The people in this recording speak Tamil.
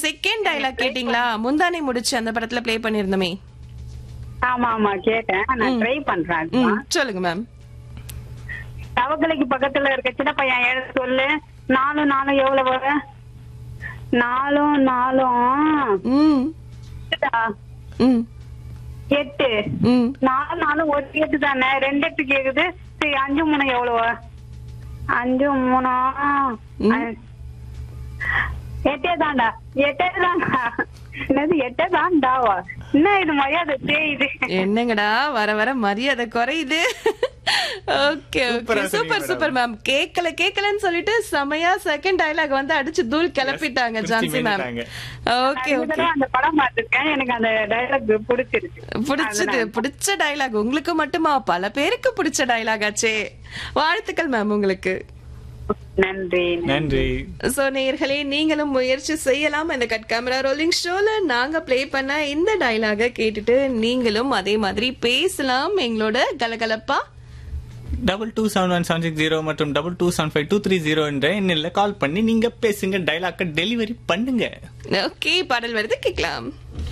செகண்ட் டைலாக் கேட்டிங்களா முந்தானை முடிச்சு அந்த படத்துல ப்ளே பண்ணிருந்தோமே ஆமா ஆமா கேட்டேன் நான் ட்ரை பண்றேன் ம் அதுதான். சொல்லுங்க மேம் தவக்கலைக்கு பக்கத்துல இருக்க சின்ன பையன் எழுத சொல்லு நாலும் நாலும் எவ்வளவு வரும் நாலும் நாலும் ம் எட்டுடா. ம் எட்டு ம் நாலு நாலும் ஒரு எட்டு தானே ரெண்டு எட்டு கேக்குது சரி அஞ்சு மூணு எவ்வளவு அஞ்சு மூணு ம். அஹ், எட்டே தான்டா எட்டே தான்டா என்னது எட்டே தான்டாவா என்ன இது மரியாதை தேயுது என்னங்கடா வர வர மரியாதை குறையுது ஓகே ஓகே சூப்பரா சொன்னீங்க சூப்பர் madam. சூப்பர் மேம் கேக்கல கேக்கலன்னு சொல்லிட்டு செமையா செகண்ட் டயலாக் வந்து அடிச்சு தூள் கிளப்பிட்டாங்க Yes, ஜான்சி மேம் மிஞ்சிட்டாங்க. ஓகே இந்த ஓகே தடவை அந்த படம் பார்த்திருக்கேன் எனக்கு அந்த டைலாக் பிடிச்சிருக்கு பிடிச்சது அதனால. பிடிச்ச டயலாக் உங்களுக்கு மட்டுமா பல பேருக்கு பிடிச்ச டயலாக் ஆச்சே வாழ்த்துக்கள் மேம் உங்களுக்கு நன்றி நன்றி சோ நேயர்களே நீங்களும் முயற்சி செய்யலாம் இந்த கட் கேமரா ரோலிங் ஷோல நாங்க ப்ளே பண்ண இந்த டயலாக கேட்டுட்டு நீங்களும் அதே மாதிரி பேசலாம் எங்களோட கலகலப்பா double two seven one seven six zero மற்றும் double two seven five two three zero என்ற எண்ணில் கால் பண்ணி நீங்க பேசுங்க டைலாக்க டெலிவரி பண்ணுங்க ஓகே பாடல் வருது கேட்கலாம்